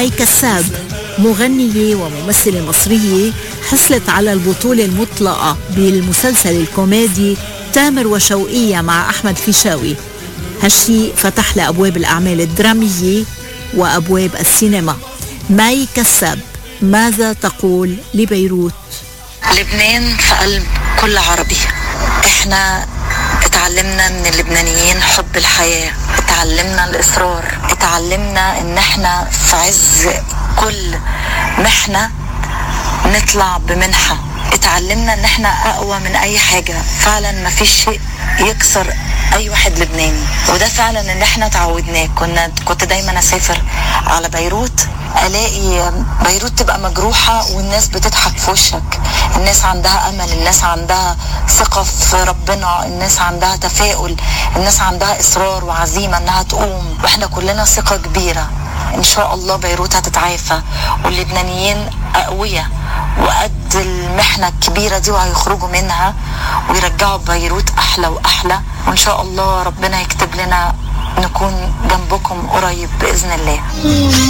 ماي كساب مغنية وممثلة مصرية حصلت على البطولة المطلقة بالمسلسل الكوميدي تامر وشوقية مع أحمد فيشاوي هالشي فتح لها أبواب الأعمال الدرامية وأبواب السينما ماي كساب ماذا تقول لبيروت؟ لبنان في قلب كل عربي احنا اتعلمنا من اللبنانيين حب الحياة اتعلمنا الإصرار اتعلمنا ان احنا في عز كل محنة نطلع بمنحة اتعلمنا ان احنا اقوى من اي حاجة فعلا ما فيش شيء يكسر اي واحد لبناني وده فعلا اللي احنا تعودناه كنا كنت دايما اسافر على بيروت الاقي بيروت تبقى مجروحة والناس بتضحك في وشك الناس عندها امل الناس عندها ثقة في ربنا الناس عندها تفاؤل الناس عندها اصرار وعزيمة انها تقوم واحنا كلنا ثقة كبيرة ان شاء الله بيروت هتتعافى واللبنانيين اقوياء وقد المحنة الكبيرة دي وهيخرجوا منها ويرجعوا بيروت احلى واحلى وان شاء الله ربنا يكتب لنا نكون جنبكم قريب باذن الله